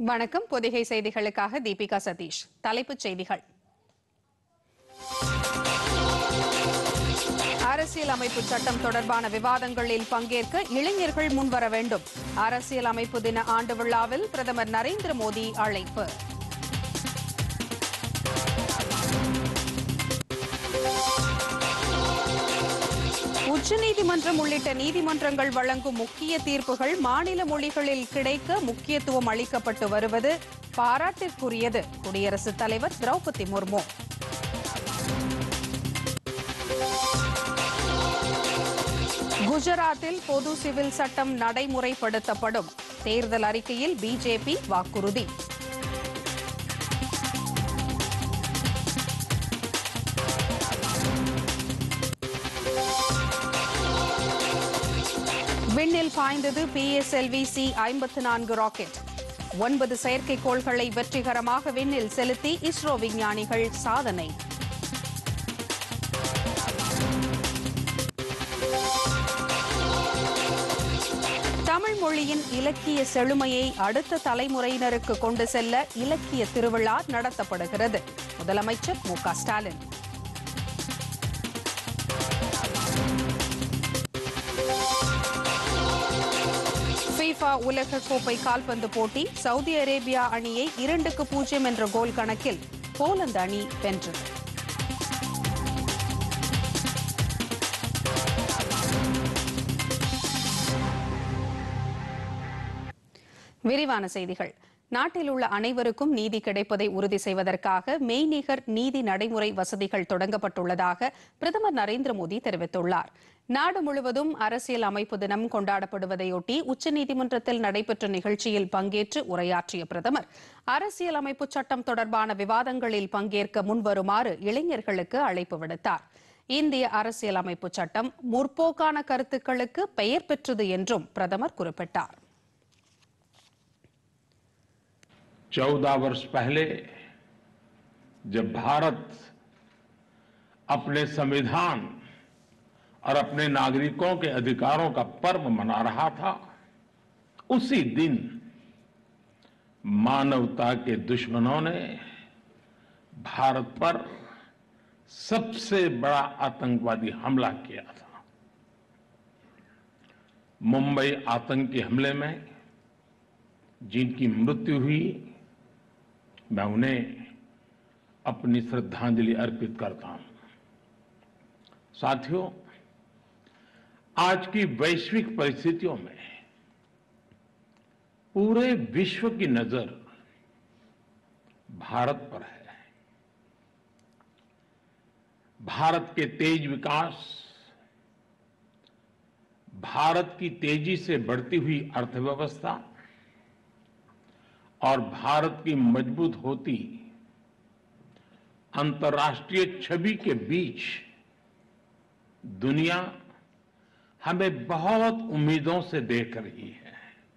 வணக்கம் பொதிகை செய்திகளுக்காக தீபிகா சதீஷ் தலைப்புச் செய்திகள் அரசியல் அமைப்பு சட்டம் தொடர்பான விவாதங்களில் பங்கேற்க இளைஞர்கள் முன்வர வேண்டும் அரசியல் அமைப்பு தின ஆண்டு விழாவில் பிரதமர் நரேந்திர மோடி அழைப்பு உச்சநீதிமன்றம் உள்ளிட்ட நீதிமன்றங்கள் வழங்கும் முக்கிய தீர்ப்புகள் மாநில மொழிகளில் கிடைக்க முக்கியத்துவம் அளிக்கப்பட்டு வருவது பாராட்டிற்குரியது குடியரசுத் தலைவர் திரௌபதி முர்மு குஜராத்தில் பொது சிவில் சட்டம் நடைமுறைப்படுத்தப்படும் தேர்தல் அறிக்கையில் பிஜேபி வாக்குறுதி விண்ணில் பாய்ந்தது பிஎஸ்எல்வி சி ஐம்பத்து நான்கு ராக்கெட் ஒன்பது செயற்கைக்கோள்களை வெற்றிகரமாக விண்ணில் செலுத்தி இஸ்ரோ விஞ்ஞானிகள் சாதனை தமிழ் மொழியின் இலக்கிய செழுமையை அடுத்த தலைமுறையினருக்கு கொண்டு செல்ல இலக்கிய திருவிழா நடத்தப்படுகிறது முதலமைச்சர் மு க ஸ்டாலின் ஃபீஃபா உலக கோப்பை கால்பந்து போட்டி சவுதி அரேபியா அணியை இரண்டுக்கு பூஜ்ஜியம் என்ற கோல் கணக்கில் போலந்து அணி வென்றது விரிவான செய்திகள் நாட்டில் உள்ள அனைவருக்கும் நீதி கிடைப்பதை உறுதி செய்வதற்காக மெய்நிகர் நீதி நடைமுறை வசதிகள் தொடங்கப்பட்டுள்ளதாக பிரதமர் நரேந்திர மோடி தெரிவித்துள்ளார் நாடு முழுவதும் அரசியல் அமைப்பு தினம் கொண்டாடப்படுவதையொட்டி உச்சநீதிமன்றத்தில் நடைபெற்ற நிகழ்ச்சியில் பங்கேற்று உரையாற்றிய பிரதமர் அரசியல் அமைப்பு சட்டம் தொடர்பான விவாதங்களில் பங்கேற்க முன்வருமாறு இளைஞர்களுக்கு அழைப்பு விடுத்தார் இந்திய அரசியல் அமைப்பு சட்டம் முற்போக்கான கருத்துக்களுக்கு பெயர் பெற்றது என்றும் பிரதமர் குறிப்பிட்டார் चौदह वर्ष पहले जब भारत अपने संविधान और अपने नागरिकों के अधिकारों का पर्व मना रहा था उसी दिन मानवता के दुश्मनों ने भारत पर सबसे बड़ा आतंकवादी हमला किया था मुंबई आतंकी हमले में जिनकी मृत्यु हुई मैं उन्हें अपनी श्रद्धांजलि अर्पित करता हूं साथियों आज की वैश्विक परिस्थितियों में पूरे विश्व की नजर भारत पर है भारत के तेज विकास भारत की तेजी से बढ़ती हुई अर्थव्यवस्था और भारत की मजबूत होती अंतर्राष्ट्रीय छवि के बीच दुनिया हमें बहुत उम्मीदों से देख रही है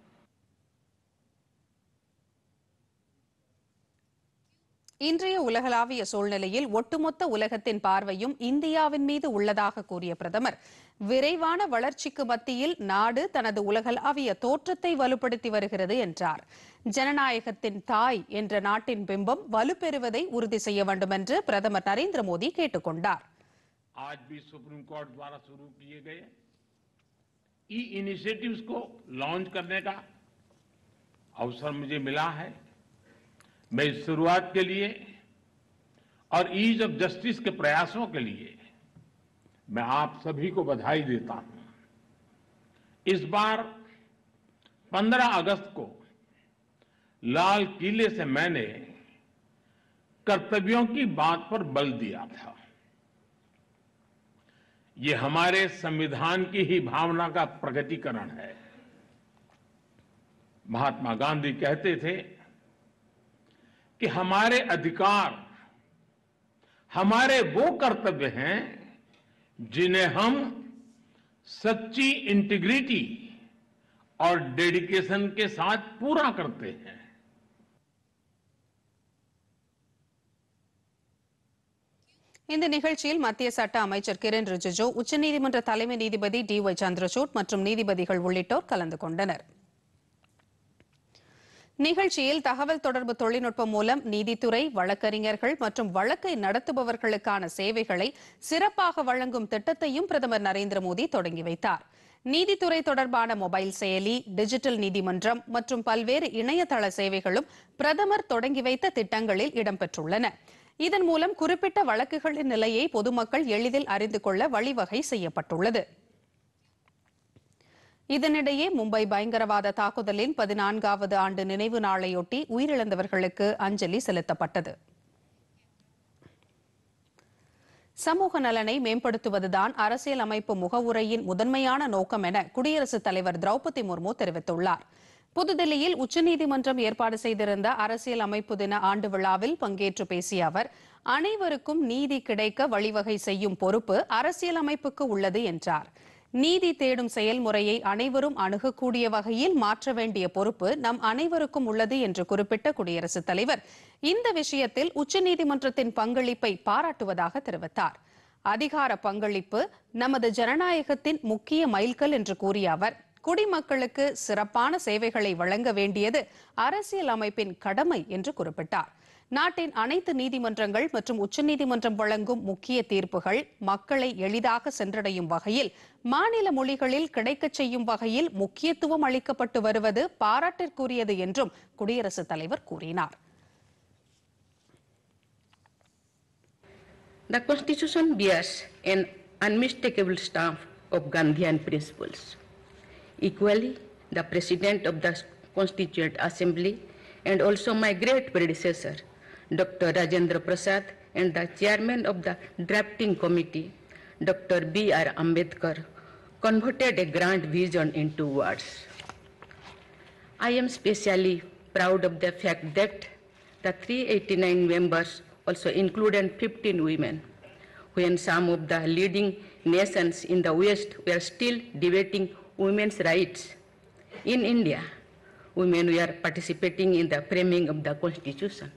இன்றைய உலகளாவிய சூழ்நிலையில் ஒட்டுமொத்த உலகத்தின் பார்வையும் இந்தியாவின் மீது உள்ளதாக கூறிய பிரதமர் விரைவான வளர்ச்சிக்கு மத்தியில் நாடு தனது உலகளாவிய தோற்றத்தை வலுப்படுத்தி வருகிறது என்றார் ஜனநாயகத்தின் தாய் என்ற நாட்டின் பிம்பம் வலுப்பெறுவதை உறுதி செய்ய வேண்டும் என்று பிரதமர் நரேந்திர மோடி கேட்டுக் கொண்டார் आज भी सुप्रीम कोर्ट द्वारा शुरू किए गए ई इनिशिएटिव्स को लॉन्च करने का अवसर मुझे मिला है मैं इस शुरुआत के लिए और ईज ऑफ जस्टिस के प्रयासों के लिए मैं आप सभी को बधाई देता हूं इस बार 15 अगस्त को लाल किले से मैंने कर्तव्यों की बात पर बल दिया था ये हमारे संविधान की ही भावना का प्रगटीकरण है महात्मा गांधी कहते थे कि हमारे अधिकार हमारे वो कर्तव्य हैं जिन्हें हम सच्ची इंटीग्रिटी और डेडिकेशन के साथ पूरा करते हैं இந்த நிகழ்ச்சியில் மத்திய சட்ட அமைச்சர் கிரண் ரிஜிஜு உச்சநீதிமன்ற தலைமை நீதிபதி டி ஒய் சந்திரசூட் மற்றும் நீதிபதிகள் உள்ளிட்டோர் கலந்து கொண்டனர் நிகழ்ச்சியில் தகவல் தொடர்பு தொழில்நுட்பம் மூலம் நீதித்துறை வழக்கறிஞர்கள் மற்றும் வழக்கை நடத்துபவர்களுக்கான சேவைகளை சிறப்பாக வழங்கும் திட்டத்தையும் பிரதமர் நரேந்திர மோடி தொடங்கி வைத்தார் நீதித்துறை தொடர்பான மொபைல் செயலி டிஜிட்டல் நீதிமன்றம் மற்றும் பல்வேறு இணையதள சேவைகளும் பிரதமர் தொடங்கி வைத்த திட்டங்களில் இடம்பெற்றுள்ளன இதன் மூலம் குறிப்பிட்ட வழக்குகளின் நிலையை பொதுமக்கள் எளிதில் அறிந்து கொள்ள வழிவகை செய்யப்பட்டுள்ளது இதனிடையே மும்பை பயங்கரவாத தாக்குதலின் பதினான்காவது ஆண்டு நினைவு நாளையொட்டி உயிரிழந்தவர்களுக்கு அஞ்சலி செலுத்தப்பட்டது சமூக நலனை மேம்படுத்துவதுதான் அரசியல் அமைப்பு முகவுரையின் முதன்மையான நோக்கம் என குடியரசுத் தலைவர் திரௌபதி முர்மு தெரிவித்துள்ளார் புதுதில்லியில் உச்சநீதிமன்றம் ஏற்பாடு செய்திருந்த அரசியல் அமைப்பு தின ஆண்டு விழாவில் பங்கேற்று பேசிய அவர் அனைவருக்கும் நீதி கிடைக்க வழிவகை செய்யும் பொறுப்பு அரசியல் அமைப்புக்கு உள்ளது என்றார் நீதி தேடும் செயல்முறையை அனைவரும் அணுகக்கூடிய வகையில் மாற்ற வேண்டிய பொறுப்பு நம் அனைவருக்கும் உள்ளது என்று குறிப்பிட்ட குடியரசுத் தலைவர் இந்த விஷயத்தில் உச்சநீதிமன்றத்தின் பங்களிப்பை பாராட்டுவதாக தெரிவித்தார் அதிகார பங்களிப்பு நமது ஜனநாயகத்தின் முக்கிய மைல்கல் என்று கூறிய அவர் குடிமக்களுக்கு சிறப்பான சேவைகளை வழங்க வேண்டியது அரசியல் அமைப்பின் கடமை என்று குறிப்பிட்டார் நாட்டின் அனைத்து நீதிமன்றங்கள் மற்றும் உச்சநீதிமன்றம் வழங்கும் முக்கிய தீர்ப்புகள் மக்களை எளிதாக சென்றடையும் வகையில் மாநில மொழிகளில் கிடைக்கச் செய்யும் வகையில் முக்கியத்துவம் அளிக்கப்பட்டு வருவது பாராட்டிற்குரியது என்றும் குடியரசுத் தலைவர் கூறினார் The Constitution bears an unmistakable stamp of Gandhian principles. Equally, the President of the Constituent Assembly and also my great predecessor, Dr. Rajendra Prasad, and the Chairman of the Drafting Committee, Dr. B.R. Ambedkar, converted a grand vision into words. I am especially proud of the fact that the 389 members also included 15 women, when some of the leading nations in the West were still debating women's rights. In India, women were participating in the framing of the Constitution.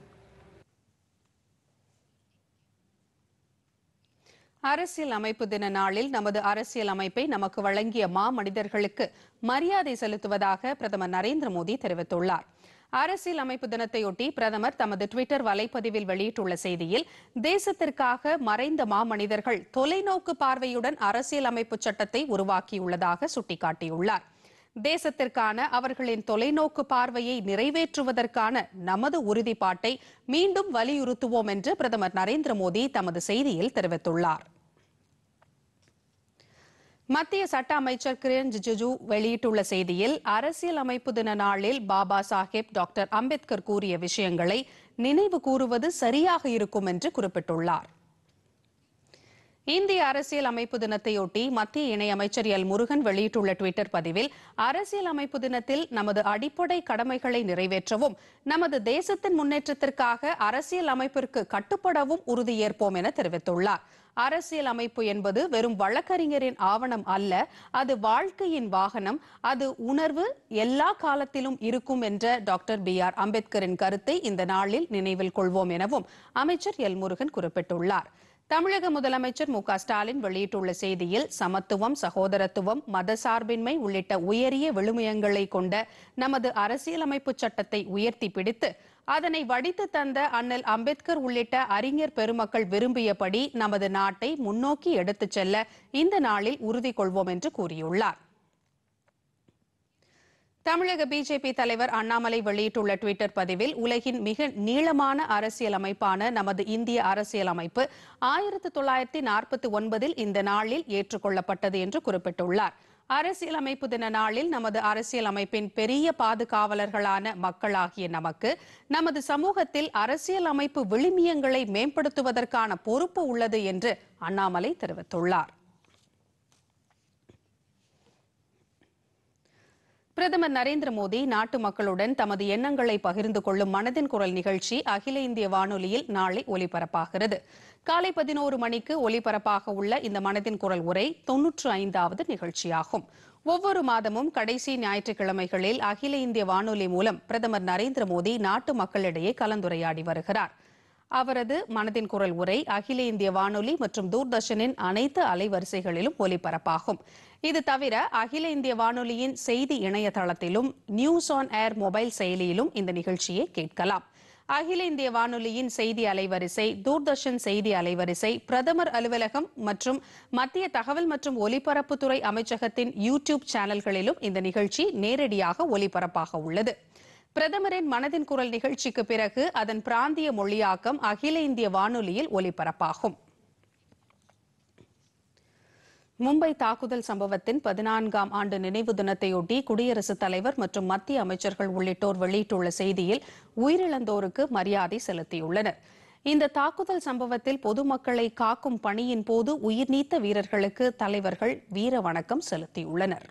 அரசியல் அமைப்பு தின நாளில் நமது அரசியல் அமைப்பை நமக்கு வழங்கிய மா மனிதர்களுக்கு மரியாதை செலுத்துவதாக பிரதமர் நரேந்திர மோடி தெரிவித்துள்ளார் அரசியல் அமைப்பு தினத்தையொட்டி பிரதமர் தமது டுவிட்டர் வலைப்பதிவில் வெளியிட்டுள்ள செய்தியில் தேசத்திற்காக மறைந்த மாமனிதர்கள் தொலைநோக்கு பார்வையுடன் அரசியல் அமைப்பு சட்டத்தை உருவாக்கியுள்ளதாக சுட்டிக்காட்டியுள்ளார் தேசத்திற்கான அவர்களின் தொலைநோக்கு பார்வையை நிறைவேற்றுவதற்கான நமது உறுதிப்பாட்டை மீண்டும் வலியுறுத்துவோம் என்று பிரதமர் நரேந்திர மோடி தமது செய்தியில் தெரிவித்துள்ளார் மத்திய சட்ட அமைச்சர் கிரண் ரிஜிஜு வெளியிட்டுள்ள செய்தியில் அரசியல் அமைப்பு தின நாளில் பாபா சாஹேப் டாக்டர் அம்பேத்கர் கூறிய விஷயங்களை நினைவு கூறுவது சரியாக இருக்கும் என்று குறிப்பிட்டுள்ளார் இந்திய அரசியல் அமைப்பு தினத்தையொட்டி மத்திய இணையமைச்சர் எல் முருகன் வெளியிட்டுள்ள டுவிட்டர் பதிவில் அரசியல் அமைப்பு தினத்தில் நமது அடிப்படை கடமைகளை நிறைவேற்றவும் நமது தேசத்தின் முன்னேற்றத்திற்காக அரசியல் அமைப்பிற்கு கட்டுப்படவும் உறுதியேற்போம் என தெரிவித்துள்ளார் அரசியல் அமைப்பு என்பது வெறும் வழக்கறிஞரின் ஆவணம் அல்ல அது வாழ்க்கையின் வாகனம் அது உணர்வு எல்லா காலத்திலும் இருக்கும் என்ற டாக்டர் பி ஆர் அம்பேத்கரின் கருத்தை இந்த நாளில் நினைவில் கொள்வோம் எனவும் அமைச்சர் எல் முருகன் குறிப்பிட்டுள்ளார் தமிழக முதலமைச்சர் மு க ஸ்டாலின் வெளியிட்டுள்ள செய்தியில் சமத்துவம் சகோதரத்துவம் மதசார்பின்மை உள்ளிட்ட உயரிய விழுமியங்களை கொண்ட நமது அரசியலமைப்பு சட்டத்தை உயர்த்தி பிடித்து அதனை வடித்து தந்த அண்ணல் அம்பேத்கர் உள்ளிட்ட அறிஞர் பெருமக்கள் விரும்பியபடி நமது நாட்டை முன்னோக்கி எடுத்துச் செல்ல இந்த நாளில் உறுதி கொள்வோம் என்று கூறியுள்ளார் தமிழக பிஜேபி தலைவர் அண்ணாமலை வெளியிட்டுள்ள டுவிட்டர் பதிவில் உலகின் மிக நீளமான அரசியல் அமைப்பான நமது இந்திய அரசியல் அமைப்பு ஆயிரத்து தொள்ளாயிரத்தி நாற்பத்தி ஒன்பதில் இந்த நாளில் ஏற்றுக்கொள்ளப்பட்டது என்று குறிப்பிட்டுள்ளார் அரசியலமைப்பு தின நாளில் நமது அரசியல் அமைப்பின் பெரிய பாதுகாவலர்களான மக்களாகிய நமக்கு நமது சமூகத்தில் அரசியல் அமைப்பு விழுமியங்களை மேம்படுத்துவதற்கான பொறுப்பு உள்ளது என்று அண்ணாமலை தெரிவித்துள்ளார் பிரதமர் நரேந்திர மோடி நாட்டு மக்களுடன் தமது எண்ணங்களை பகிர்ந்து கொள்ளும் மனதின் குரல் நிகழ்ச்சி அகில இந்திய வானொலியில் நாளை ஒலிபரப்பாகிறது காலை பதினோரு மணிக்கு ஒலிபரப்பாக உள்ள இந்த மனதின் குரல் உரை தொன்னூற்று ஐந்தாவது நிகழ்ச்சியாகும் ஒவ்வொரு மாதமும் கடைசி ஞாயிற்றுக்கிழமைகளில் அகில இந்திய வானொலி மூலம் பிரதமர் நரேந்திர மோடி நாட்டு மக்களிடையே கலந்துரையாடி வருகிறார் அவரது மனதின் குரல் உரை அகில இந்திய வானொலி மற்றும் தூர்தர்ஷனின் அனைத்து அலைவரிசைகளிலும் ஒலிபரப்பாகும் இது தவிர அகில இந்திய வானொலியின் செய்தி இணையதளத்திலும் நியூஸ் ஆன் ஏர் மொபைல் செயலியிலும் இந்த நிகழ்ச்சியை கேட்கலாம் அகில இந்திய வானொலியின் செய்தி அலைவரிசை தூர்தர்ஷன் செய்தி அலைவரிசை பிரதமர் அலுவலகம் மற்றும் மத்திய தகவல் மற்றும் ஒலிபரப்புத்துறை அமைச்சகத்தின் யூடியூப் சேனல்களிலும் இந்த நிகழ்ச்சி நேரடியாக ஒலிபரப்பாக உள்ளது பிரதமரின் மனதின் குரல் நிகழ்ச்சிக்கு பிறகு அதன் பிராந்திய மொழியாக்கம் அகில இந்திய வானொலியில் ஒலிபரப்பாகும் மும்பை தாக்குதல் சம்பவத்தின் பதினான்காம் ஆண்டு நினைவு தினத்தையொட்டி குடியரசுத் தலைவர் மற்றும் மத்திய அமைச்சர்கள் உள்ளிட்டோர் வெளியிட்டுள்ள செய்தியில் உயிரிழந்தோருக்கு மரியாதை செலுத்தியுள்ளனர் இந்த தாக்குதல் சம்பவத்தில் பொதுமக்களை காக்கும் பணியின் போது உயிர் நீத்த வீரர்களுக்கு தலைவர்கள் வீர வணக்கம் செலுத்தியுள்ளனர்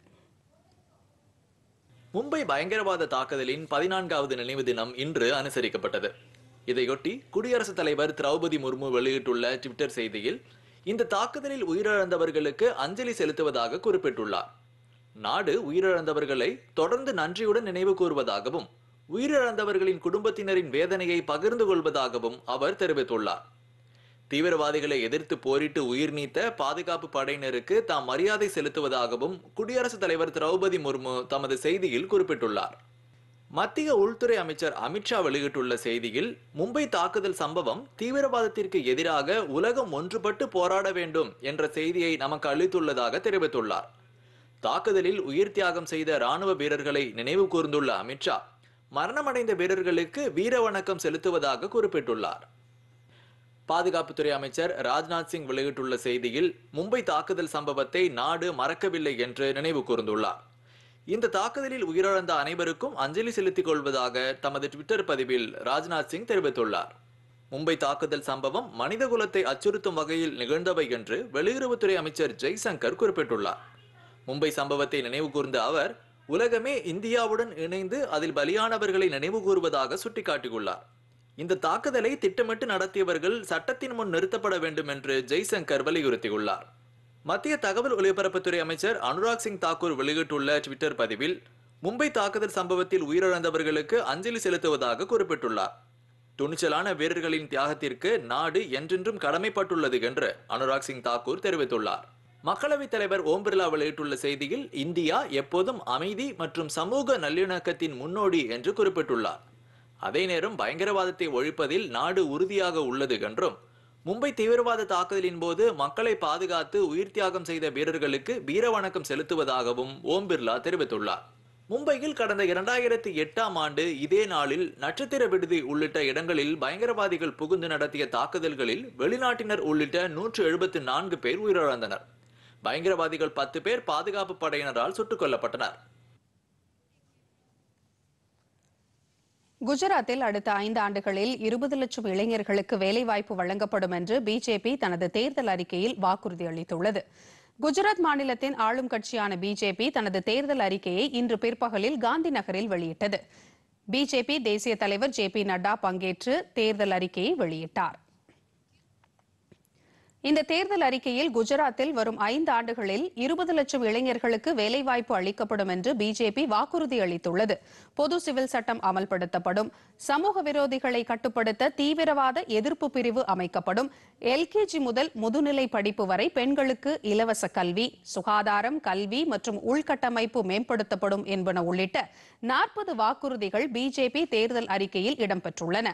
மும்பை பயங்கரவாத தாக்குதலின் பதினான்காவது நினைவு தினம் இன்று அனுசரிக்கப்பட்டது இதையொட்டி குடியரசுத் தலைவர் திரௌபதி முர்மு வெளியிட்டுள்ள ட்விட்டர் செய்தியில் இந்த தாக்குதலில் உயிரிழந்தவர்களுக்கு அஞ்சலி செலுத்துவதாக குறிப்பிட்டுள்ளார் நாடு உயிரிழந்தவர்களை தொடர்ந்து நன்றியுடன் நினைவு கூறுவதாகவும் உயிரிழந்தவர்களின் குடும்பத்தினரின் வேதனையை பகிர்ந்து கொள்வதாகவும் அவர் தெரிவித்துள்ளார் தீவிரவாதிகளை எதிர்த்து போரிட்டு உயிர் நீத்த பாதுகாப்பு படையினருக்கு தாம் மரியாதை செலுத்துவதாகவும் குடியரசுத் தலைவர் திரௌபதி முர்மு தமது செய்தியில் குறிப்பிட்டுள்ளார் மத்திய உள்துறை அமைச்சர் அமித்ஷா வெளியிட்டுள்ள செய்தியில் மும்பை தாக்குதல் சம்பவம் தீவிரவாதத்திற்கு எதிராக உலகம் ஒன்றுபட்டு போராட வேண்டும் என்ற செய்தியை நமக்கு அளித்துள்ளதாக தெரிவித்துள்ளார் தாக்குதலில் உயிர் தியாகம் செய்த ராணுவ வீரர்களை நினைவு கூர்ந்துள்ள அமித்ஷா மரணமடைந்த வீரர்களுக்கு வீர வணக்கம் செலுத்துவதாக குறிப்பிட்டுள்ளார் பாதுகாப்புத்துறை அமைச்சர் ராஜ்நாத் சிங் வெளியிட்டுள்ள செய்தியில் மும்பை தாக்குதல் சம்பவத்தை நாடு மறக்கவில்லை என்று நினைவு கூர்ந்துள்ளார் இந்த தாக்குதலில் உயிரிழந்த அனைவருக்கும் அஞ்சலி செலுத்திக் கொள்வதாக தமது ட்விட்டர் பதிவில் ராஜ்நாத் சிங் தெரிவித்துள்ளார் மும்பை தாக்குதல் சம்பவம் மனிதகுலத்தை அச்சுறுத்தும் வகையில் நிகழ்ந்தவை என்று வெளியுறவுத்துறை அமைச்சர் ஜெய்சங்கர் குறிப்பிட்டுள்ளார் மும்பை சம்பவத்தை நினைவு கூர்ந்த அவர் உலகமே இந்தியாவுடன் இணைந்து அதில் பலியானவர்களை நினைவு கூறுவதாக சுட்டிக்காட்டியுள்ளார் இந்த தாக்குதலை திட்டமிட்டு நடத்தியவர்கள் சட்டத்தின் முன் நிறுத்தப்பட வேண்டும் என்று ஜெய்சங்கர் வலியுறுத்தியுள்ளார் மத்திய தகவல் ஒலிபரப்புத்துறை அமைச்சர் அனுராக் சிங் தாக்கூர் வெளியிட்டுள்ள ட்விட்டர் பதிவில் மும்பை தாக்குதல் சம்பவத்தில் உயிரிழந்தவர்களுக்கு அஞ்சலி செலுத்துவதாக குறிப்பிட்டுள்ளார் துணிச்சலான வீரர்களின் தியாகத்திற்கு நாடு என்றென்றும் கடமைப்பட்டுள்ளது என்று அனுராக் சிங் தாக்கூர் தெரிவித்துள்ளார் மக்களவைத் தலைவர் ஓம் பிர்லா வெளியிட்டுள்ள செய்தியில் இந்தியா எப்போதும் அமைதி மற்றும் சமூக நல்லிணக்கத்தின் முன்னோடி என்று குறிப்பிட்டுள்ளார் அதே நேரம் பயங்கரவாதத்தை ஒழிப்பதில் நாடு உறுதியாக உள்ளது என்றும் மும்பை தீவிரவாத தாக்குதலின் போது மக்களை பாதுகாத்து உயிர் தியாகம் செய்த வீரர்களுக்கு வீர வணக்கம் செலுத்துவதாகவும் ஓம் பிர்லா தெரிவித்துள்ளார் மும்பையில் கடந்த இரண்டாயிரத்தி எட்டாம் ஆண்டு இதே நாளில் நட்சத்திர விடுதி உள்ளிட்ட இடங்களில் பயங்கரவாதிகள் புகுந்து நடத்திய தாக்குதல்களில் வெளிநாட்டினர் உள்ளிட்ட நூற்று எழுபத்து நான்கு பேர் உயிரிழந்தனர் பயங்கரவாதிகள் பத்து பேர் பாதுகாப்பு படையினரால் சுட்டுக் கொல்லப்பட்டனர் குஜராத்தில் அடுத்த ஐந்து ஆண்டுகளில் இருபது லட்சம் இளைஞர்களுக்கு வேலைவாய்ப்பு வழங்கப்படும் என்று பிஜேபி தனது தேர்தல் அறிக்கையில் வாக்குறுதி அளித்துள்ளது குஜராத் மாநிலத்தின் ஆளும் கட்சியான பிஜேபி தனது தேர்தல் அறிக்கையை இன்று பிற்பகலில் காந்தி நகரில் வெளியிட்டது பிஜேபி தேசிய தலைவர் ஜே பி நட்டா பங்கேற்று தேர்தல் அறிக்கையை வெளியிட்டார் இந்த தேர்தல் அறிக்கையில் குஜராத்தில் வரும் ஐந்து ஆண்டுகளில் இருபது லட்சம் இளைஞர்களுக்கு வேலைவாய்ப்பு அளிக்கப்படும் என்று பிஜேபி வாக்குறுதி அளித்துள்ளது பொது சிவில் சட்டம் அமல்படுத்தப்படும் சமூக விரோதிகளை கட்டுப்படுத்த தீவிரவாத எதிர்ப்பு பிரிவு அமைக்கப்படும் எல்கேஜி முதல் முதுநிலை படிப்பு வரை பெண்களுக்கு இலவச கல்வி சுகாதாரம் கல்வி மற்றும் உள்கட்டமைப்பு மேம்படுத்தப்படும் என்பன உள்ளிட்ட நாற்பது வாக்குறுதிகள் பிஜேபி தேர்தல் அறிக்கையில் இடம்பெற்றுள்ளன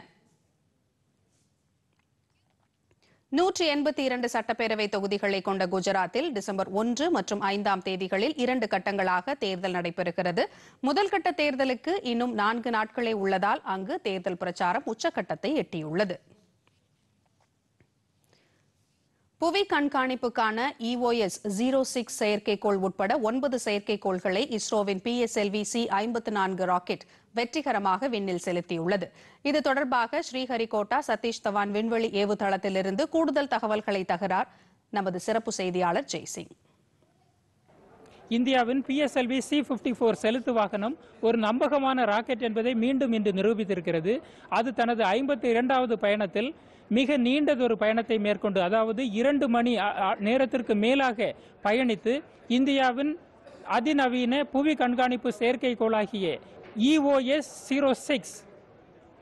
நூற்றி எண்பத்தி இரண்டு சட்டப்பேரவை தொகுதிகளை கொண்ட குஜராத்தில் டிசம்பர் ஒன்று மற்றும் ஐந்தாம் தேதிகளில் இரண்டு கட்டங்களாக தேர்தல் நடைபெறுகிறது முதல் கட்ட தேர்தலுக்கு இன்னும் நான்கு நாட்களே உள்ளதால் அங்கு தேர்தல் பிரச்சாரம் உச்சக்கட்டத்தை எட்டியுள்ளது புவி கண்காணிப்புக்கான இஓஎஸ் ஜீரோ சிக்ஸ் செயற்கைக்கோள் உட்பட ஒன்பது செயற்கைக்கோள்களை இஸ்ரோவின் பிஎஸ்எல்வி சி ஐம்பத்து நான்கு ராக்கெட் வெற்றிகரமாக விண்ணில் செலுத்தியுள்ளது இது தொடர்பாக ஸ்ரீஹரிகோட்டா சதீஷ் தவான் விண்வெளி ஏவுதளத்திலிருந்து கூடுதல் தகவல்களை தகரார் நமது சிறப்பு செய்தியாளர் ஜெய்சிங் இந்தியாவின் பிஎஸ்எல்வி சி பிப்டி ஃபோர் செலுத்து வாகனம் ஒரு நம்பகமான ராக்கெட் என்பதை மீண்டும் இன்று நிரூபித்திருக்கிறது அது தனது ஐம்பத்தி இரண்டாவது பயணத்தில் மிக நீண்டதொரு பயணத்தை மேற்கொண்டு அதாவது இரண்டு மணி அ, அ, நேரத்திற்கு மேலாக பயணித்து இந்தியாவின் அதிநவீன புவி கண்காணிப்பு செயற்கைக்கோளாகிய இஓஎஸ் ஜீரோ சிக்ஸ்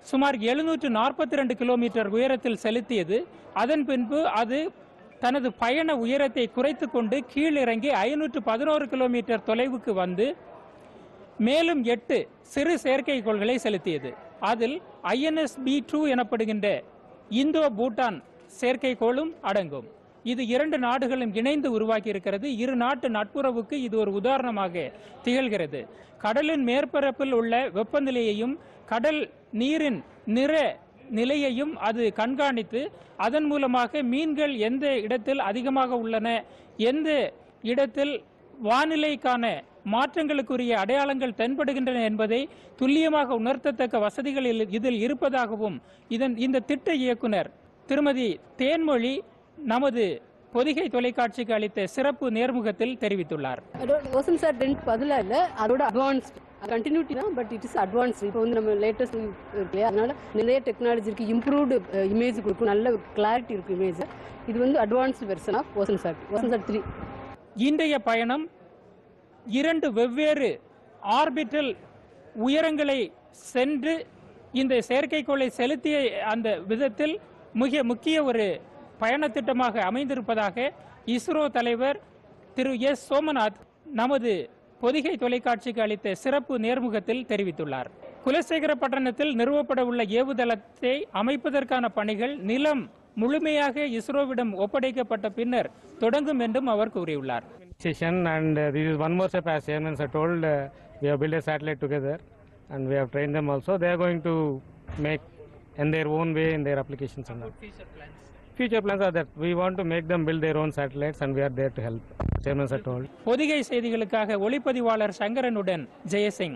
சுமார் எழுநூற்று நாற்பத்தி ரெண்டு கிலோமீட்டர் உயரத்தில் செலுத்தியது அதன் பின்பு அது தனது பயண உயரத்தை குறைத்து கொண்டு கீழிறங்கி ஐநூற்று பதினோரு கிலோமீட்டர் தொலைவுக்கு வந்து மேலும் எட்டு சிறு செயற்கைக்கோள்களை செலுத்தியது அதில் ஐஎன்எஸ் பி டூ எனப்படுகின்ற இந்தோ பூட்டான் செயற்கைக்கோளும் அடங்கும் இது இரண்டு நாடுகளும் இணைந்து உருவாக்கி இருக்கிறது இரு நாட்டு நட்புறவுக்கு இது ஒரு உதாரணமாக திகழ்கிறது கடலின் மேற்பரப்பில் உள்ள வெப்பநிலையையும் கடல் நீரின் நிற நிலையையும் அது கண்காணித்து அதன் மூலமாக மீன்கள் எந்த இடத்தில் அதிகமாக உள்ளன எந்த இடத்தில் வானிலைக்கான மாற்றங்களுக்குரிய அடையாளங்கள் தென்படுகின்றன என்பதை துல்லியமாக உணர்த்தத்தக்க வசதிகள் இல்- இதில் இருப்பதாகவும் இதன் இந்த திட்ட இயக்குனர் திருமதி தேன்மொழி நமது பொதிகை தொலைக்காட்சிக்கு அளித்த சிறப்பு நேர்முகத்தில் தெரிவித்துள்ளார் அதோட ஓசன் சார் டென்ட் பதிலாக இல்லை அதோட அட்வான்ஸ்ட் கண்டினியூட்டி தான் பட் இட் இஸ் அட்வான்ஸ் இப்போ வந்து நம்ம லேட்டஸ்ட் இருக்கு இல்லையா அதனால நிறைய டெக்னாலஜி இருக்கு இம்ப்ரூவ்டு இமேஜ் கொடுக்கும் நல்ல கிளாரிட்டி இருக்கு இமேஜ் இது வந்து advanced version of ocean chat ocean chat three இன்றைய பயணம் இரண்டு வெவ்வேறு ஆர்பிட்டல் உயரங்களை சென்று இந்த செயற்கைக்கோளை செலுத்திய அந்த விதத்தில் மிக முக்கிய ஒரு பயண திட்டமாக அமைந்திருப்பதாக இஸ்ரோ தலைவர் திரு எஸ் சோமநாத் நமது பொதிகை தொலைக்காட்சிக்கு அளித்த சிறப்பு நேர்முகத்தில் தெரிவித்துள்ளார் குலசேகரப்பட்டணத்தில் நிறுவப்பட உள்ள ஏவுதளத்தை அமைப்பதற்கான பணிகள் நிலம் முழுமையாக இஸ்ரோவிடம் ஒப்படைக்கப்பட்ட பின்னர் தொடங்கும் என்றும் அவர் கூறியுள்ளார் station and uh, this is one more step as chairman sir told uh, we have built a satellite together and we have trained them also they are going to make in their own way in their applications and all. future plans are that we want to make them build their own satellites and we are there to help chairman sir told Pothigai செய்திகளுக்காக ஒளிப்பதிவாளர் சங்கரனுடன் ஜெயசிங்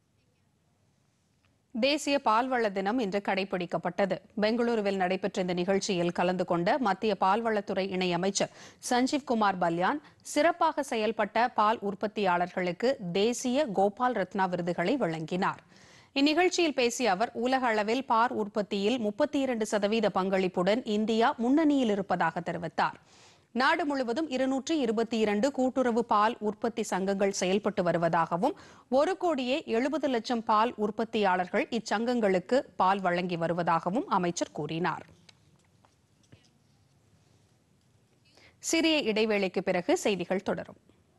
தேசிய பால்வள தினம் இன்று கடைபிடிக்கப்பட்டது பெங்களூருவில் நடைபெற்ற இந்த நிகழ்ச்சியில் கலந்து கொண்ட மத்திய பால்வளத்துறை இணையமைச்சர் சஞ்சீவ் குமார் பல்யான் சிறப்பாக செயல்பட்ட பால் உற்பத்தியாளர்களுக்கு தேசிய கோபால் ரத்னா விருதுகளை வழங்கினார் இந்நிகழ்ச்சியில் பேசிய அவர் உலக அளவில் பால் உற்பத்தியில் முப்பத்தி இரண்டு சதவீத பங்களிப்புடன் இந்தியா முன்னணியில் இருப்பதாக தெரிவித்தார் நாடு முழுவதும் இருநூற்றி இருபத்தி இரண்டு கூட்டுறவு பால் உற்பத்தி சங்கங்கள் செயல்பட்டு வருவதாகவும் ஒரு கோடியே எழுபது லட்சம் பால் உற்பத்தியாளர்கள் இச்சங்கங்களுக்கு பால் வழங்கி வருவதாகவும் அமைச்சர் கூறினார் சிறிய இடைவேளைக்கு பிறகு செய்திகள் தொடரும்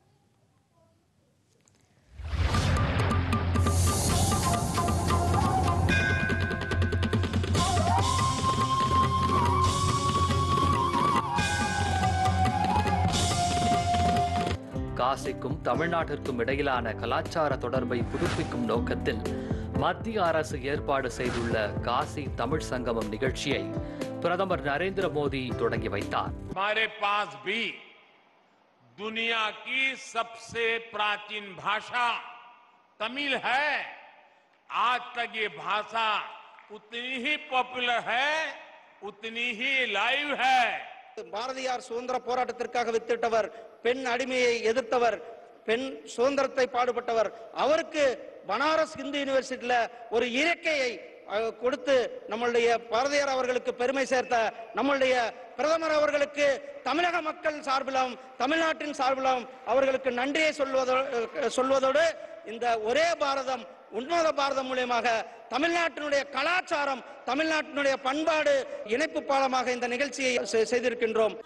காசிக்கும் தமிழ்நாட்டிற்கும் இடையிலான கலாச்சார தொடர்பை புதுப்பிக்கும் நோக்கத்தில் மத்திய அரசு ஏற்பாடு செய்துள்ள காசி தமிழ் சங்கமம் நிகழ்ச்சியை பிரதமர் நரேந்திர மோடி தொடங்கி வைத்தார் हमारे पास भी दुनिया की सबसे प्राचीन भाषा तमिल है आज तक ये भाषा उतनी ही पॉपुलर है उतनी ही लाइव है பாரதியார் சுதந்திர போராட்டத்திற்காக வித்திட்டவர் பெண் அடிமையை எதிர்த்தவர் பெண் சுதந்திரத்தை பாடுபட்டவர் அவருக்கு பனாரஸ் இந்து யூனிவர்சிட்டியில ஒரு இயற்கையை அஹ், கொடுத்து நம்மளுடைய பாரதியார் அவர்களுக்கு பெருமை சேர்த்த நம்மளுடைய பிரதமர் அவர்களுக்கு தமிழக மக்கள் சார்பிலும் தமிழ்நாட்டின் சார்பிலும் அவர்களுக்கு நன்றியை சொல்வதோடு சொல்வதோடு இந்த ஒரே பாரதம் உன்னத பாரதம் மூலியமாக தமிழ்நாட்டினுடைய கலாச்சாரம் தமிழ்நாட்டினுடைய பண்பாடு இணைப்பு பாலமாக இந்த நிகழ்ச்சியை செ- செய்திருக்கின்றோம்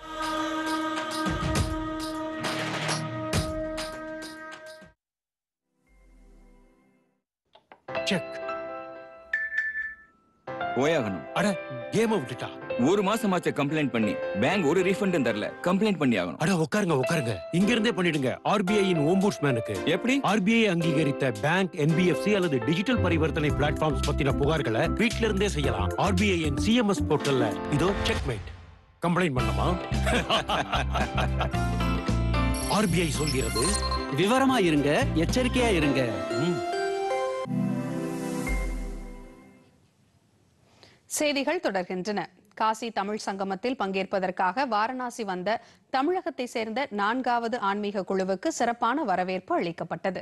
செக் போயாகணும் அட கேம விட்டுட்டா ஒரு மாசமாச்ச கம்ப்ளைண்ட் பண்ணி பேங்க் ஒரு ரீஃபண்டும் தரல கம்ப்ளைண்ட் பண்ணி ஆகணும் அட உட்காருங்க உட்காருங்க இங்க இருந்தே பண்ணிடுங்க ஆர்பிஐயின் ஓம்புட்ஸ்மேனுக்கு எப்படி ஆர்பிஐ அங்கீகரித்த பேங்க் என்பிஎஃப்சி அல்லது டிஜிட்டல் பரிவர்த்தனை பிளாட்ஃபார்ம்ஸ் பத்தின புகார்களை வீட்ல இருந்தே செய்யலாம் ஆர்பிஐயின் சிஎம்எஸ் போர்ட்டல்ல இதோ செக்மேட் கம்ப்ளைண்ட் பண்ணலாமா ஆர்பிஐ சொல்கிறது விவரமா இருங்க எச்சரிக்கையா இருங்க ம், செய்திகள் தொடர்கின்றன காசி தமிழ் சங்கமத்தில் பங்கேற்பதற்காக வாரணாசி வந்த தமிழகத்தை சேர்ந்த நான்காவது ஆன்மீக குழுவுக்கு சிறப்பான வரவேற்பு அளிக்கப்பட்டது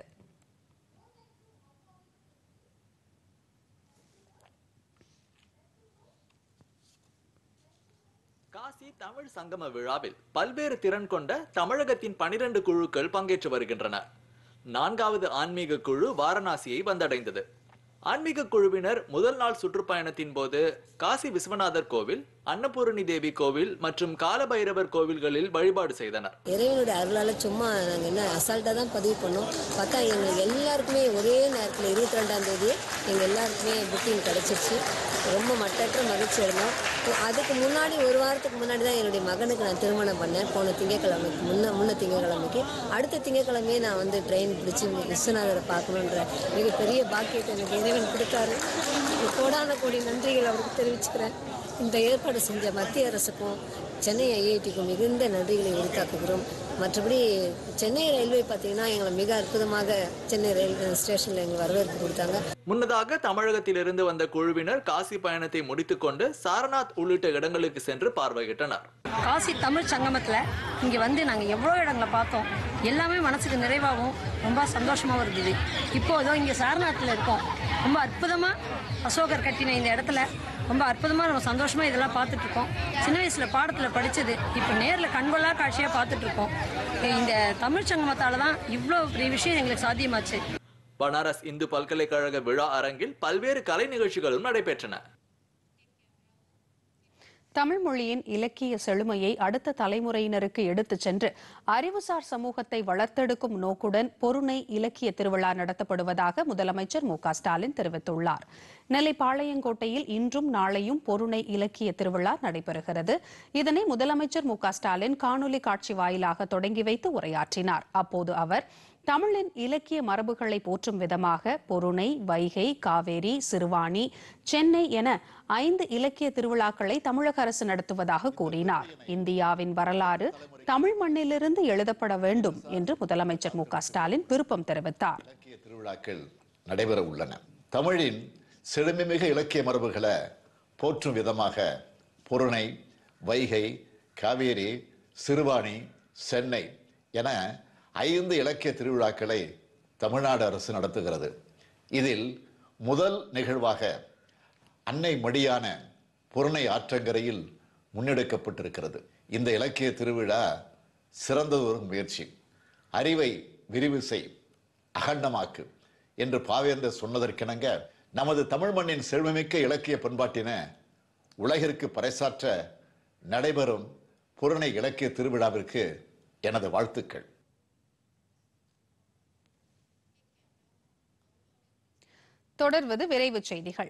காசி தமிழ் சங்கம விழாவில் பல்வேறு திறன் கொண்ட தமிழகத்தின் பனிரெண்டு குழுக்கள் பங்கேற்று வருகின்றன நான்காவது ஆன்மீக குழு வாரணாசியை வந்தடைந்தது ஆன்மீக குழுவினர் முதல் நாள் சுற்றுப்பயணத்தின் போது காசி விஸ்வநாதர் கோவில் அன்னபூரணி தேவி கோவில் மற்றும் காலபைரவர் கோவில்களில் வழிபாடு செய்தனர் இறைவனுடைய அருளால் சும்மா நாங்கள் என்ன அசால்ட்டாக தான் பதிவு பண்ணோம் பார்த்தா எங்களுக்கு எல்லாருக்குமே ஒரே நேரத்தில் இருபத்தி ரெண்டாம் தேதி எங்கள் எல்லாருக்குமே புக்கிங் கிடச்சிருச்சு ரொம்ப மட்டற்ற மகிழ்ச்சி இருந்தோம் அதுக்கு முன்னாடி ஒரு வாரத்துக்கு முன்னாடி தான் என்னுடைய மகனுக்கு நான் திருமணம் பண்ணேன் போன திங்கக்கிழமைக்கு முன்ன முன்ன திங்கக்கிழமைக்கு அடுத்த திங்கக்கிழமையே நான் வந்து ட்ரெயின் பிடிச்சி விஸ்வநாதரை பார்க்கணுன்ற மிகப்பெரிய பாக்கியத்தை எனக்கு இறைவன் கொடுத்தாரு கோடான கோடி நன்றிகள் அவருக்கு தெரிவிச்சுக்கிறேன் இந்த ஏற்பாடு செஞ்ச மத்திய அரசுக்கும் சென்னை ஐஐடிக்கும் மிகுந்த நன்றிகளை உரித்தாக்குகிறோம் மற்றபடி சென்னை ரயில்வே பார்த்தீங்கன்னா எங்களை மிக அற்புதமாக சென்னை ரயில் ஸ்டேஷனில் எங்களுக்கு வரவேற்பு கொடுத்தாங்க முன்னதாக தமிழகத்திலிருந்து வந்த குழுவினர் காசி பயணத்தை முடித்துக்கொண்டு சாரநாத் உள்ளிட்ட இடங்களுக்கு சென்று பார்வையிட்டனர் காசி தமிழ் சங்கமத்தில் இங்கே வந்து நாங்கள் எவ்வளோ இடங்களை பார்த்தோம் எல்லாமே மனசுக்கு நிறைவாகவும் ரொம்ப சந்தோஷமாகவும் இருந்தது இப்போ இதோ இங்கே சாரநாத்தில் இருக்கோம் ரொம்ப அற்புதமாக அசோகர் கட்டின இந்த இடத்துல ரொம்ப அற்புதமாக நம்ம சந்தோஷமாக இதெல்லாம் பார்த்துட்டு இருக்கோம் சின்ன வயசில் பாடத்தில் படித்தது இப்போ நேரில் கண்கொள்ளா காட்சியாக பார்த்துட்டு இருக்கோம் இந்த தமிழ் சங்கமத்தால் தான் இவ்வளோ பெரிய விஷயம் எங்களுக்கு சாத்தியமாச்சு பனாரஸ் இந்து பல்கலைக்கழக விழா அரங்கில் பல்வேறு கலை நிகழ்ச்சிகளும் நடைபெற்றன தமிழ் மொழியின் இலக்கிய செழுமையை அடுத்த தலைமுறையினருக்கு எடுத்துச் சென்று அறிவுசார் சமூகத்தை வளர்த்தெடுக்கும் நோக்குடன் பொருணை இலக்கிய திருவிழா நடத்தப்படுவதாக முதலமைச்சர் மு க ஸ்டாலின் தெரிவித்துள்ளார் நெல்லை பாளையங்கோட்டையில் இன்றும் நாளையும் பொருணை இலக்கிய திருவிழா நடைபெறுகிறது இதனை முதலமைச்சர் மு க ஸ்டாலின் காணொலி காட்சி வாயிலாக தொடங்கி வைத்து உரையாற்றினார் அப்போது அவர் தமிழின் இலக்கிய மரபுகளை போற்றும் விதமாக பொருணை வைகை காவேரி சிறுவாணி சென்னை என ஐந்து இலக்கிய திருவிழாக்களை தமிழக அரசு நடத்துவதாக கூறினார் இந்தியாவின் வரலாறு தமிழ் மண்ணிலிருந்து எழுதப்பட வேண்டும் என்று முதலமைச்சர் மு க ஸ்டாலின் விருப்பம் தெரிவித்தார் இலக்கிய திருவிழாக்கள் நடைபெற உள்ளன தமிழின் செழுமைமிகு இலக்கிய மரபுகளை போற்றும் விதமாக பொருணை வைகை காவேரி சிறுவாணி சென்னை என ஐந்து இலக்கிய திருவிழாக்களை தமிழ்நாடு அரசு நடத்துகிறது இதில் முதல் நிகழ்வாக அன்னை மடியான பொருணை ஆற்றங்கரையில் முன்னெடுக்கப்பட்டிருக்கிறது இந்த இலக்கிய திருவிழா சிறந்ததொரு முயற்சி அறிவை விரிவு செய் அகண்டமாக்கு என்று பாவேந்தர் சொன்னதற்கிணங்க நமது தமிழ் மண்ணின் செழுமைமிக்க இலக்கிய பண்பாட்டின உலகிற்கு பறைசாற்ற நடைபெறும் புறணை இலக்கிய திருவிழாவிற்கு எனது வாழ்த்துக்கள் தொடர்வது விரைவுச் செய்திகள்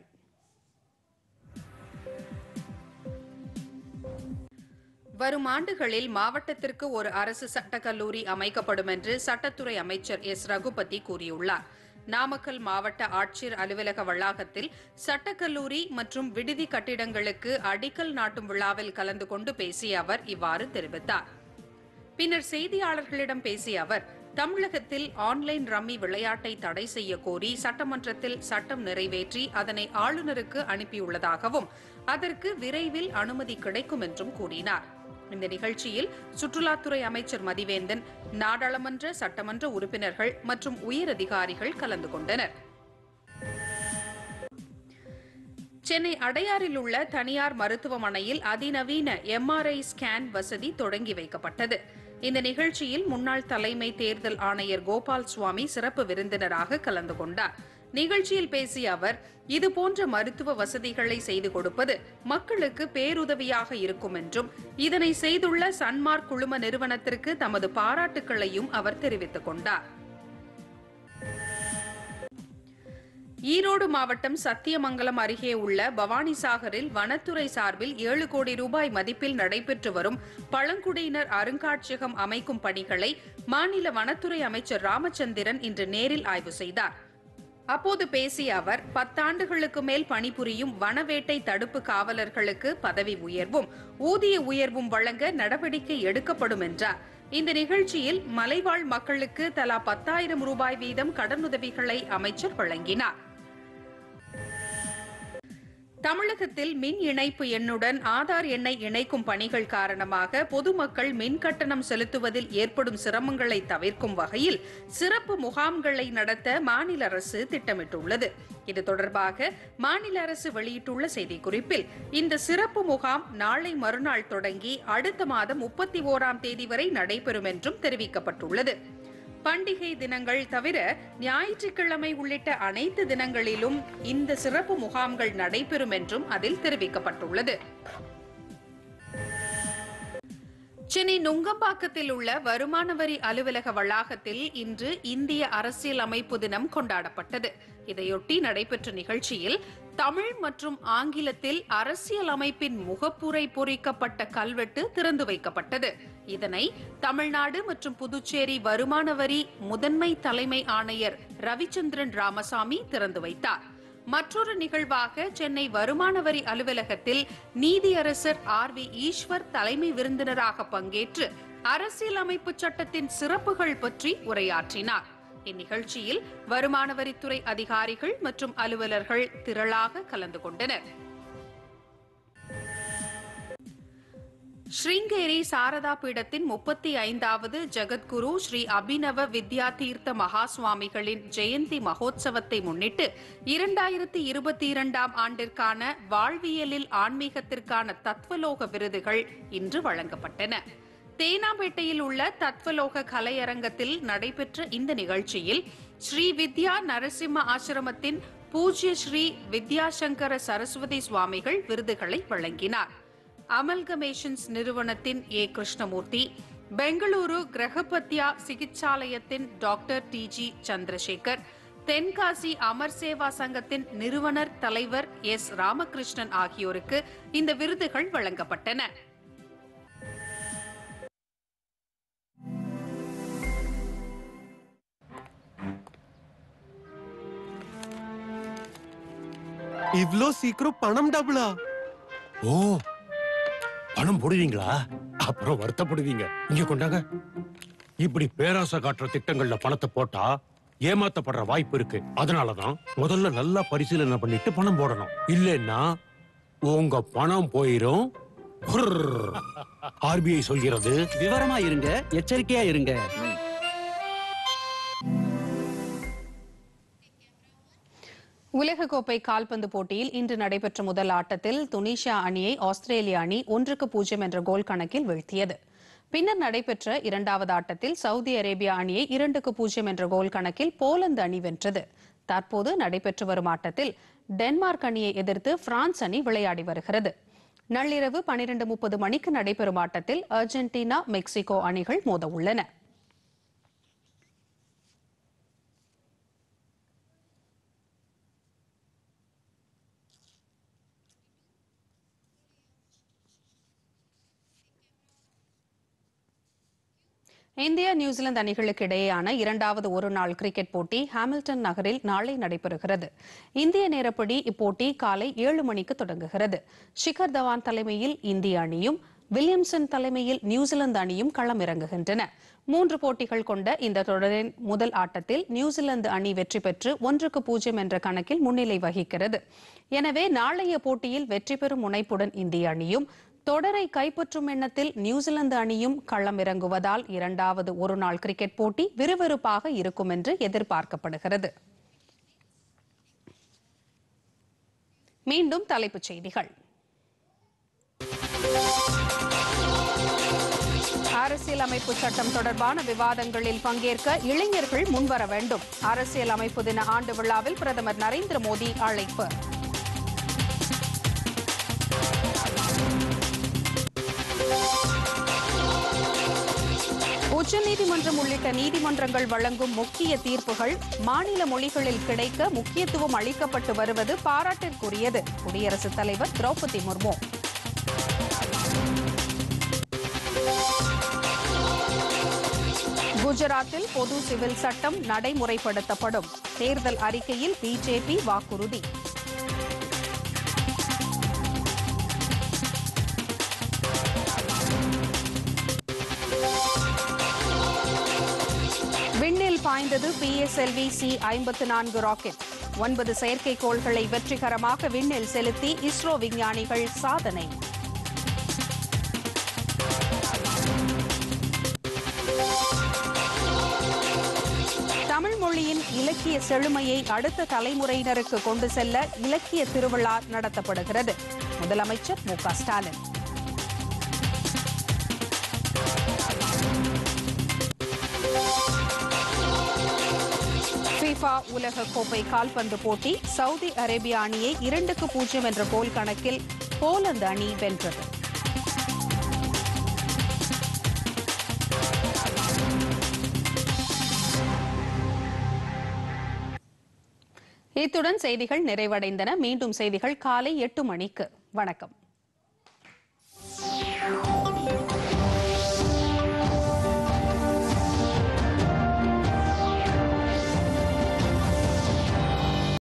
வரும் ஆண்டுகளில் மாவட்டத்திற்கு ஒரு அரசு சட்டக் கல்லூரி அமைக்கப்படும் என்று சட்டத்துறை அமைச்சர் எஸ் ரகுபதி கூறியுள்ளார் நாமக்கல் மாவட்ட ஆட்சியர் அலுவலக வளாகத்தில் சட்டக்கல்லூரி மற்றும் விடுதி கட்டிடங்களுக்கு அடிக்கல் நாட்டும் விழாவில் கலந்து கொண்டு பேசிய அவர் இவ்வாறு தெரிவித்தார் பின்னர் செய்தியாளர்களிடம் பேசிய அவர் தமிழகத்தில் ஆன்லைன் ரம்மி விளையாட்டை தடை செய்ய கோரி சட்டமன்றத்தில் சட்டம் நிறைவேற்றி அதனை ஆளுநருக்கு அனுப்பியுள்ளதாகவும் அதற்கு விரைவில் அனுமதி கிடைக்கும் என்றும் கூறினார் இந்த நிகழ்ச்சியில் சுற்றுலாத்துறை அமைச்சர் மதிவேந்தன் நாடாளுமன்ற சட்டமன்ற உறுப்பினர்கள் மற்றும் உயரதிகாரிகள் கலந்து கொண்டனர் சென்னை அடையாறில் உள்ள தனியார் மருத்துவமனையில் அதிநவீன எம்ஆர்ஐ ஸ்கேன் வசதி தொடங்கி வைக்கப்பட்டது இந்த நிகழ்ச்சியில் முன்னாள் தலைமை தேர்தல் ஆணையர் கோபால் சுவாமி சிறப்பு விருந்தினராக கலந்து கொண்டார் நிகழ்ச்சியில் பேசிய அவர் இதுபோன்ற மருத்துவ வசதிகளை செய்து கொடுப்பது மக்களுக்கு பேருதவியாக இருக்கும் என்றும் இதனை செய்துள்ள சன்மார்க் குழும நிறுவனத்திற்கு தமது பாராட்டுக்களையும் அவர் தெரிவித்துக் கொண்டார் ஈரோடு மாவட்டம் சத்தியமங்கலம் அருகே உள்ள பவானிசாகரில் வனத்துறை சார்பில் ஏழு கோடி ரூபாய் மதிப்பில் நடைபெற்று வரும் பழங்குடியினர் அருங்காட்சியகம் அமைக்கும் பணிகளை மாநில வனத்துறை அமைச்சர் ராமச்சந்திரன் இன்று நேரில் ஆய்வு செய்தார் அப்போது பேசிய அவர் பத்தாண்டுகளுக்கு மேல் பணிபுரியும் வனவேட்டை தடுப்பு காவலர்களுக்கு பதவி உயர்வும் ஊதிய உயர்வும் வழங்க நடவடிக்கை எடுக்கப்படும் என்றார் இந்த நிகழ்ச்சியில் மலைவாழ் மக்களுக்கு தலா பத்தாயிரம் ரூபாய் வீதம் கடனுதவிகளை அமைச்சர் வழங்கினார் தமிழகத்தில் மின் இணைப்பு எண்ணுடன் ஆதார் எண்ணை இணைக்கும் பணிகள் காரணமாக பொதுமக்கள் மின் கட்டணம் செலுத்துவதில் ஏற்படும் சிரமங்களை தவிர்க்கும் வகையில் சிறப்பு முகாம்களை நடத்த மாநில அரசு திட்டமிட்டுள்ளது இது தொடர்பாக மாநில அரசு வெளியிட்டுள்ள செய்திக்குறிப்பில் இந்த சிறப்பு முகாம் நாளை மறுநாள் தொடங்கி அடுத்த மாதம் முப்பத்தி ஓராம் தேதி வரை நடைபெறும் என்றும் தெரிவிக்கப்பட்டுள்ளது பண்டிகை தினங்கள் தவிர ஞாயிற்றுக்கிழமை உள்ளிட்ட அனைத்து தினங்களிலும் இந்த சிறப்பு முகாம்கள் நடைபெறும் என்றும் அதில் தெரிவிக்கப்பட்டுள்ளது சென்னை நுங்கம்பாக்கத்தில் உள்ள வருமான வரி அலுவலக வளாகத்தில் இன்று இந்திய அரசியல் அமைப்பு தினம் கொண்டாடப்பட்டது இதையொட்டி நடைபெற்ற நிகழ்ச்சியில் தமிழ் மற்றும் ஆங்கிலத்தில் அரசியல் அமைப்பின் முகப்புரை பொறிக்கப்பட்ட கல்வெட்டு திறந்து வைக்கப்பட்டது இதனை தமிழ்நாடு மற்றும் புதுச்சேரி வருமான வரி முதன்மை தலைமை ஆணையர் ரவிச்சந்திரன் ராமசாமி திறந்து வைத்தார் மற்றொரு நிகழ்வாக சென்னை வருமான வரி அலுவலகத்தில் நீதியரசர் ஆர் வி ஈஸ்வர் தலைமை விருந்தினராக பங்கேற்று அரசியலமைப்பு சட்டத்தின் சிறப்புகள் பற்றி உரையாற்றினார் இந்நிகழ்ச்சியில் வருமான வரித்துறை அதிகாரிகள் மற்றும் அலுவலர்கள் திரளாக கலந்து கொண்டனர் ஸ்ரீங்கேரி சாரதா பீடத்தின் முப்பத்தி ஐந்தாவது ஜெகத்குரு ஸ்ரீ அபினவ வித்யா தீர்த்த மகா சுவாமிகளின் ஜெயந்தி மகோத்சவத்தை முன்னிட்டு இரண்டாயிரத்தி இருபத்தி இரண்டாம் ஆண்டிற்கான வாழ்வியலில் ஆன்மீகத்திற்கான தத்வலோக விருதுகள் இன்று வழங்கப்பட்டன தேனாம்பேட்டையில் உள்ள தத்வலோக கலையரங்கத்தில் நடைபெற்ற இந்த நிகழ்ச்சியில் ஸ்ரீ வித்யா நரசிம்ம ஆசிரமத்தின் பூஜ்ய ஸ்ரீ வித்யாசங்கர சரஸ்வதி சுவாமிகள் விருதுகளை வழங்கினார் அமல்கமேஷன்ஸ் நிறுவனத்தின் ஏ கிருஷ்ணமூர்த்தி பெங்களூரு கிரகபத்யா சிகிச்சாலயத்தின் doctor D G Chandrasekhar Tenkasi Amar Seva சங்கத்தின் நிறுவனர் தலைவர் எஸ் ராமகிருஷ்ணன் ஆகியோருக்கு இந்த விருதுகள் வழங்கப்பட்டன இவ்ளோ சீக்கிரம் பணம் டபுளா ஓ பணம் போடுவீங்களா அப்புறம் வருத்தப்படுவீங்க இங்க கொண்டாங்க இப்படி பேராசை காட்டுற திட்டங்கள்ல பணத்தை போட்டா ஏமாத்தப்படுற வாய்ப்பு இருக்கு அதனாலதான் முதல்ல நல்லா பரிசீலனை பண்ணிட்டு பணம் போடணும் இல்லைன்னா உங்க பணம் போயிரும் ஆர்பிஐ சொல்கிறது விவரமா இருங்க எச்சரிக்கையா இருங்க உலகக்கோப்பை கால்பந்து போட்டியில் இன்று நடைபெற்ற முதல் ஆட்டத்தில் துனிஷியா அணியை ஆஸ்திரேலிய அணி ஒன்றுக்கு பூஜ்ஜியம் என்ற கோல் கணக்கில் வீழ்த்தியது பின்னர் நடைபெற்ற இரண்டாவது ஆட்டத்தில் சவுதி அரேபியா அணியை இரண்டுக்கு பூஜ்ஜியம் என்ற கோல் கணக்கில் போலந்து அணி வென்றது தற்போது நடைபெற்று வரும் ஆட்டத்தில் டென்மார்க் அணியை எதிர்த்து பிரான்ஸ் அணி விளையாடி வருகிறது நள்ளிரவு பனிரெண்டு முப்பது மணிக்கு நடைபெறும் ஆட்டத்தில் அர்ஜென்டினா மெக்சிகோ அணிகள் மோத உள்ளன இந்தியா நியூசிலாந்து அணிகளுக்கு இடையேயான இரண்டாவது ஒருநாள் கிரிக்கெட் போட்டி ஹாமில்டன் நகரில் நாளை நடைபெறுகிறது இந்திய நேரப்படி இப்போட்டி காலை ஏழு மணிக்கு தொடங்குகிறது ஷிகர் தவான் தலைமையில் இந்திய அணியும் வில்லியம்சன் தலைமையில் நியூசிலாந்து அணியும் களம் இறங்குகின்றன மூன்று போட்டிகள் கொண்ட இந்த தொடரின் முதல் ஆட்டத்தில் நியூசிலாந்து அணி வெற்றி பெற்று ஒன்றுக்கு பூஜ்ஜியம் என்ற கணக்கில் முன்னிலை வகிக்கிறது எனவே நாளைய போட்டியில் வெற்றி பெறும் முனைப்புடன் இந்திய அணியும் தொடரை கைப்பற்றும் எண்ணத்தில் நியூசிலாந்து அணியும் களம் இறங்குவதால் இரண்டாவது ஒருநாள் கிரிக்கெட் போட்டி விறுவிறுப்பாக இருக்கும் என்று எதிர்பார்க்கப்படுகிறது மீண்டும் தலைப்புச் செய்திகள் அரசியலமைப்பு சட்டம் தொடர்பான விவாதங்களில் பங்கேற்க இளைஞர்கள் முன்வர வேண்டும் அரசியலமைப்பு தின ஆண்டு விழாவில் பிரதமர் நரேந்திர மோடி அழைப்பு உச்சநீதிமன்றம் உள்ளிட்ட நீதிமன்றங்கள் வழங்கும் முக்கிய தீர்ப்புகள் மாநில மொழிகளில் கிடைக்க முக்கியத்துவம் அளிக்கப்பட்டு வருவது பாராட்டிற்குரியது குடியரசுத் தலைவர் திரௌபதி முர்மு குஜராத்தில் பொது சிவில் சட்டம் நடைமுறைப்படுத்தப்படும் தேர்தல் அறிக்கையில் பிஜேபி வாக்குறுதி விண்ணில் பாய்ந்தது பிஎஸ்எல்வி சி ஐம்பத்து நான்கு ராக்கெட் ஒன்பது செயற்கைக்கோள்களை வெற்றிகரமாக விண்ணில் செலுத்தி இஸ்ரோ விஞ்ஞானிகள் சாதனை தமிழ் மொழியின் இலக்கிய செழுமையை அடுத்த தலைமுறையினருக்கு கொண்டு செல்ல இலக்கிய திருவிழா நடத்தப்படுகிறது முதலமைச்சர் மு க ஸ்டாலின் ஃபிஃபா உலக கோப்பை கால்பந்து போட்டி சவுதி அரேபியா அணியை இரண்டுக்கு பூஜ்ஜியம் என்ற கோல் கணக்கில் போலந்து அணி வென்றது இத்துடன் செய்திகள் நிறைவடைந்தன மீண்டும் செய்திகள் காலை எட்டு மணிக்கு வணக்கம்